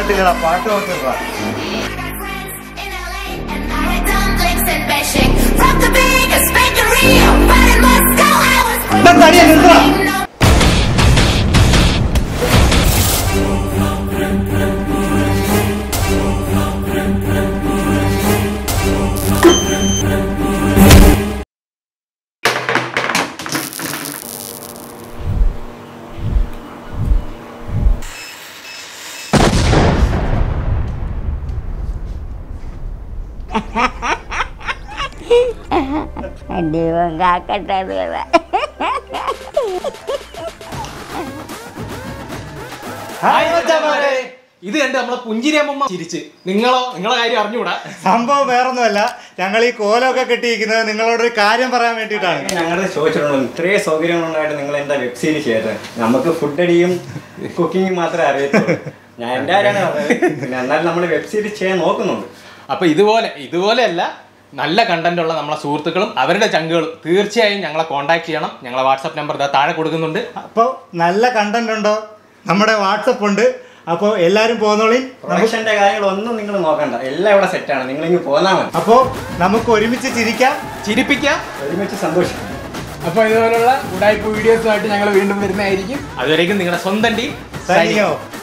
കേട്ടില്ലടാ പാട്ട് നോക്കിയതാ In LA, and I had dumplings and bashing. From the biggest bakery, right in Moscow, I was എന്താ തടിയാ നിർത്തടാ no ദൈവം കാക്കട്ടെ ദൈവം ഹായ് മച്ചാമാരെ ഇത് കണ്ട് നമ്മളെ പുഞ്ചിരി അമ്മമ്മ ചിരിച്ച് നിങ്ങളോ നിങ്ങളെ കാര്യം അറിഞ്ഞുകൂടാ സംഭവം വേറൊന്നുമല്ല ഞങ്ങൾ ഈ കോലമൊക്കെ കെട്ടിയിരിക്കുന്നത് നിങ്ങളോടൊരു കാര്യം പറയാൻ വേണ്ടിയിട്ടാണ് ഞങ്ങളുടെ ചോദിച്ചിട്ടുണ്ടോ ഇത്രയും സൗകര്യങ്ങളുണ്ടായിട്ട് നിങ്ങൾ എന്താ വെബ് സീരീസ് ചെയ്തത് നമുക്ക് ഫുഡ് അടിയും കുക്കിങ്ങും മാത്രമേ അറിയത്തുള്ളൂ ഞാൻ എൻ്റെ ആരാണ് പറഞ്ഞത് പിന്നെ എന്നാലും നമ്മൾ വെബ് സീരീസ് ചെയ്യാൻ നോക്കുന്നുണ്ട് അപ്പൊ ഇതുപോലെ ഇതുപോലെയല്ല നല്ല കണ്ടന്റ് ഉള്ള നമ്മളെ സുഹൃത്തുക്കളും അവരുടെ ചങ്കുകളും തീർച്ചയായും ഞങ്ങളെ കോൺടാക്ട് ചെയ്യണം ഞങ്ങളെ വാട്സപ്പ് നമ്പർ ഇതാ താഴെ കൊടുക്കുന്നുണ്ട് അപ്പോൾ നല്ല കണ്ടന്റ് ഉണ്ടോ നമ്മുടെ വാട്സപ്പ് ഉണ്ട് അപ്പോൾ എല്ലാവരും പോന്നോളി പ്രൊഡക്ഷൻ്റെ കാര്യങ്ങളൊന്നും നിങ്ങൾ നോക്കണ്ട എല്ലാം ഇവിടെ സെറ്റാണ് നിങ്ങളിങ്ങ് പോന്നാൽ മതി അപ്പോൾ നമുക്ക് ഒരുമിച്ച് ചിരിക്കാം ചിരിപ്പിക്കാം ഒരുമിച്ച് സന്തോഷിക്കും അപ്പോൾ ഇതുപോലുള്ള ഉടായ്പ വീഡിയോസുമായിട്ട് ഞങ്ങൾ വീണ്ടും വരുന്നതായിരിക്കും അതുവരേക്കും നിങ്ങളുടെ സ്വന്തം ടീം സൈനിങ് ഓഫ്